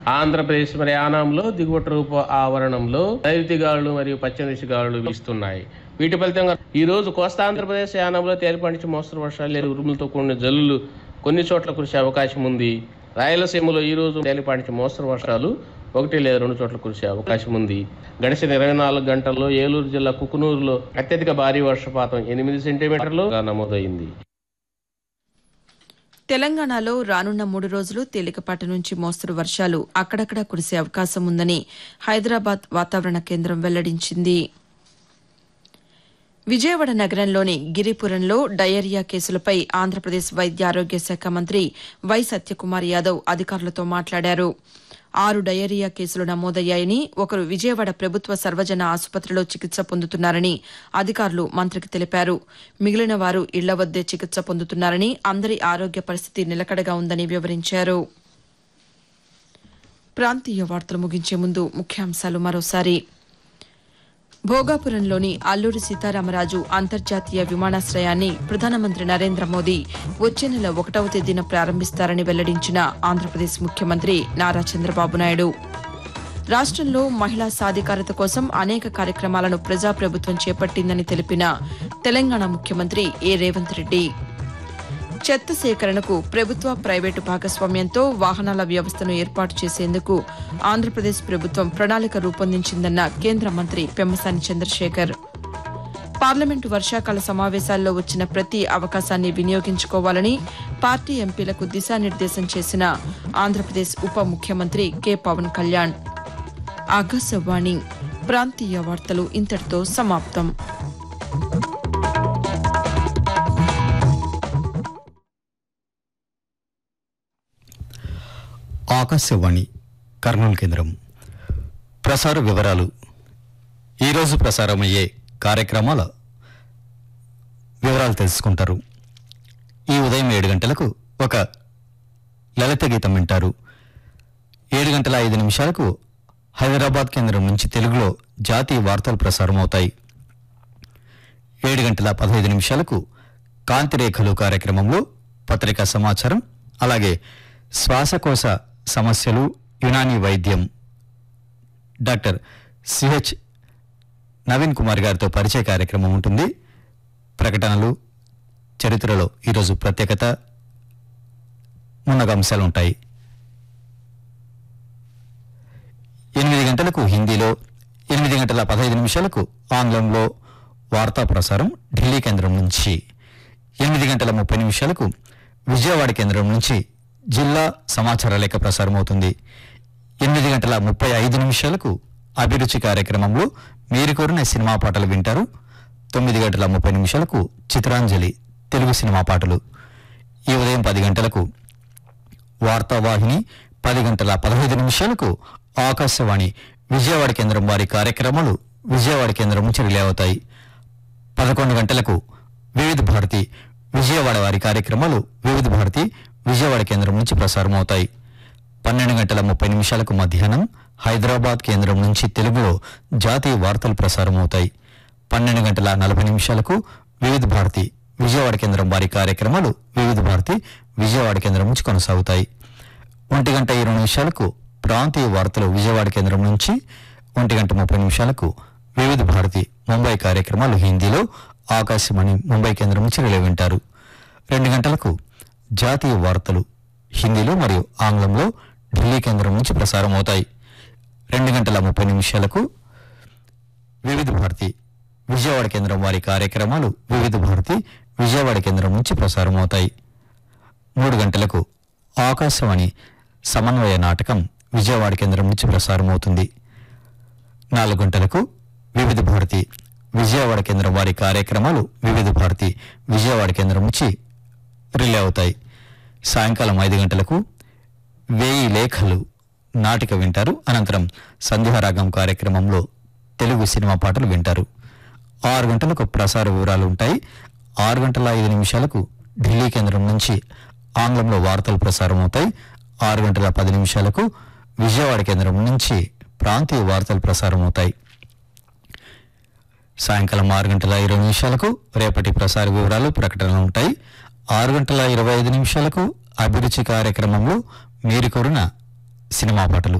ఆంధ్రప్రదేశ్ మరి యానాంలో దిగువట రూప ఆవరణంలో నైరుతి గాలులు మరియు పశ్చిమ గాలులు వీస్తున్నాయి వీటి ఫలితంగా ఈ రోజు కోస్తా ఆంధ్రప్రదేశ్ యానంలో తేలిపాటి నుంచి మోస్తరు వర్షాలు లేదా ఉరుములతో కూడిన జల్లులు కొన్ని చోట్ల కురిసే అవకాశం ఉంది రాయలసీమలో ఈ రోజు తేలిపాటి నుంచి మోస్తరు వర్షాలు ఒకటి లేదా రెండు చోట్ల కురిసే అవకాశం ఉంది గడిచిన ఇరవై నాలుగు గంటల్లో ఏలూరు జిల్లా కుకునూరులో అత్యధిక భారీ వర్షపాతం ఎనిమిది సెంటీమీటర్లు నమోదైంది తెలంగాణలో రానున్న మూడు రోజులు తేలికపాటి నుంచి మోస్తరు వర్షాలు అక్కడక్కడా కురిసే అవకాశం ఉందని హైదరాబాద్ వాతావరణ కేంద్రం వెల్లడించింది విజయవాడ నగరంలోని గిరిపురంలో డయేరియా కేసులపై ఆంధ్రప్రదేశ్ వైద్య ఆరోగ్య శాఖ మంత్రి వై సత్యకుమార్ యాదవ్ అధికారులతో మాట్లాడారు ఆరు డయేరియా కేసులు నమోదయ్యాయని ఒకరు విజయవాడ ప్రభుత్వ సర్వజన ఆసుపత్రిలో చికిత్స పొందుతున్నారని అధికారులు మంత్రికి తెలిపారు మిగిలిన వారు ఇళ్ల వద్దే చికిత్స పొందుతున్నారని అందరి ఆరోగ్య పరిస్థితి నిలకడగా ఉందని వివరించారు ప్రాంతీయ వార్తలు ముగించే ముందు ముఖ్యాంశాలు మరోసారి భోగాపురంలోని అల్లూరి సీతారామరాజు అంతర్జాతీయ విమానాశ్రయాన్ని ప్రధానమంత్రి నరేంద్ర మోదీ వచ్చే నెల ఒకటవ తేదీన ప్రారంభిస్తారని వెల్లడించిన ఆంధ్రప్రదేశ్ ముఖ్యమంత్రి నారా చంద్రబాబు నాయుడు రాష్ట్రంలో మహిళా సాధికారత కోసం అనేక కార్యక్రమాలను ప్రజాప్రభుత్వం చేపట్టిందని తెలిపిన తెలంగాణ ముఖ్యమంత్రి ఏ రేవంత్ రెడ్డి చెత్త సేకరణకు ప్రభుత్వ ప్రైవేటు భాగస్వామ్యంతో వాహనాల వ్యవస్థను ఏర్పాటు చేసేందుకు ఆంధ్రప్రదేశ్ ప్రభుత్వం ప్రణాళిక రూపొందించిందన్న కేంద్ర మంత్రి పెమ్మసాని చంద్రశేఖర్ పార్లమెంటు వర్షాకాల సమావేశాల్లో వచ్చిన ప్రతి అవకాశాన్ని వినియోగించుకోవాలని పార్టీ ఎంపీలకు దిశానిర్దేశం చేసిన ఆంధ్రప్రదేశ్ ఉప ముఖ్యమంత్రి కె పవన్ కళ్యాణ్ ఆకాశవాణి ప్రాంతీయ వార్తలు ఇంతటితో సమాప్తం ఆకాశవాణి కర్నూలు కేంద్రం ప్రసార వివరాలు ఈరోజు ప్రసారమయ్యే కార్యక్రమాల వివరాలు తెలుసుకుంటారు ఈ ఉదయం ఏడు గంటలకు ఒక లలిత గీతం వింటారు ఏడు గంటల ఐదు నిమిషాలకు హైదరాబాద్ కేంద్రం నుంచి తెలుగులో జాతీయ వార్తలు ప్రసారం అవుతాయి ఏడు గంటల పదహైదు నిమిషాలకు కాంతిరేఖలు కార్యక్రమంలో పత్రికా సమాచారం అలాగే శ్వాసకోశ సమస్యలు యునానీ వైద్యం డాక్టర్ సిహెచ్ నవీన్ కుమార్ గారితో పరిచయ కార్యక్రమం ఉంటుంది ప్రకటనలు చరిత్రలో ఈరోజు ప్రత్యేకత మున్నగ అంశాలు ఉంటాయి ఎనిమిది గంటలకు హిందీలో ఎనిమిది గంటల పదహైదు నిమిషాలకు ఆంగ్లంలో వార్తా ప్రసారం ఢిల్లీ కేంద్రం నుంచి ఎనిమిది గంటల ముప్పై నిమిషాలకు విజయవాడ కేంద్రం నుంచి జిల్లా సమాచార లేఖ ప్రసారం అవుతుంది ఎనిమిది గంటల ముప్పై ఐదు నిమిషాలకు అభిరుచి కార్యక్రమంలో మీరు కోరిన సినిమా పాటలు వింటారు తొమ్మిది గంటల ముప్పై నిమిషాలకు చిత్రాంజలి తెలుగు సినిమా పాటలు ఈ ఉదయం పది గంటలకు వార్తావాహిని పది గంటల పదహైదు నిమిషాలకు ఆకాశవాణి విజయవాడ కేంద్రం వారి కార్యక్రమాలు విజయవాడ కేంద్రం నుంచి రిలే అవుతాయి పదకొండు గంటలకు వివిధ భారతి విజయవాడ వారి కార్యక్రమాలు వివిధ భారతి విజయవాడ కేంద్రం నుంచి ప్రసారం అవుతాయి పన్నెండు గంటల ముప్పై నిమిషాలకు మధ్యాహ్నం హైదరాబాద్ కేంద్రం నుంచి తెలుగులో జాతీయ వార్తలు ప్రసారం అవుతాయి పన్నెండు గంటల నలభై నిమిషాలకు వివిధ భారతి విజయవాడ కేంద్రం వారి కార్యక్రమాలు వివిధ భారతి విజయవాడ కేంద్రం నుంచి కొనసాగుతాయి ఒంటి గంట ఇరవై నిమిషాలకు ప్రాంతీయ వార్తలు విజయవాడ కేంద్రం నుంచి ఒంటి గంట ముప్పై నిమిషాలకు వివిధ భారతి ముంబై కార్యక్రమాలు హిందీలో ఆకాశవాణి ముంబై కేంద్రం నుంచి రిలే వింటారు రెండు గంటలకు జాతీయ వార్తలు హిందీలో మరియు ఆంగ్లంలో ఢిల్లీ కేంద్రం నుంచి ప్రసారం అవుతాయి రెండు గంటల ముప్పై నిమిషాలకు వివిధ భారతి విజయవాడ కేంద్రం వారి కార్యక్రమాలు వివిధ భారతి విజయవాడ కేంద్రం నుంచి ప్రసారం అవుతాయి మూడు గంటలకు ఆకాశవాణి సమన్వయ నాటకం విజయవాడ కేంద్రం నుంచి ప్రసారం అవుతుంది నాలుగు గంటలకు వివిధ భారతి విజయవాడ కేంద్రం వారి కార్యక్రమాలు వివిధ భారతి విజయవాడ కేంద్రం నుంచి రిలే అవుతాయి సాయంకాలం ఐదు గంటలకు వేయి లేఖలు నాటిక వింటారు అనంతరం సంధ్యారాగం కార్యక్రమంలో తెలుగు సినిమా పాటలు వింటారు ఆరు గంటలకు ప్రసార వివరాలు ఉంటాయి ఆరు గంటల ఐదు నిమిషాలకు ఢిల్లీ కేంద్రం నుంచి ఆంగ్లంలో వార్తలు ప్రసారం అవుతాయి ఆరు గంటల పది నిమిషాలకు విజయవాడ కేంద్రం నుంచి ప్రాంతీయ వార్తలు ప్రసారం అవుతాయి సాయంకాలం ఆరు గంటల ఇరవై నిమిషాలకు రేపటి ప్రసార వివరాలు ప్రకటనలు ఉంటాయి ఆరు గంటల ఇరవై ఐదు నిమిషాలకు అభిరుచి కార్యక్రమంలో మీరు కోరిన సినిమా పాటలు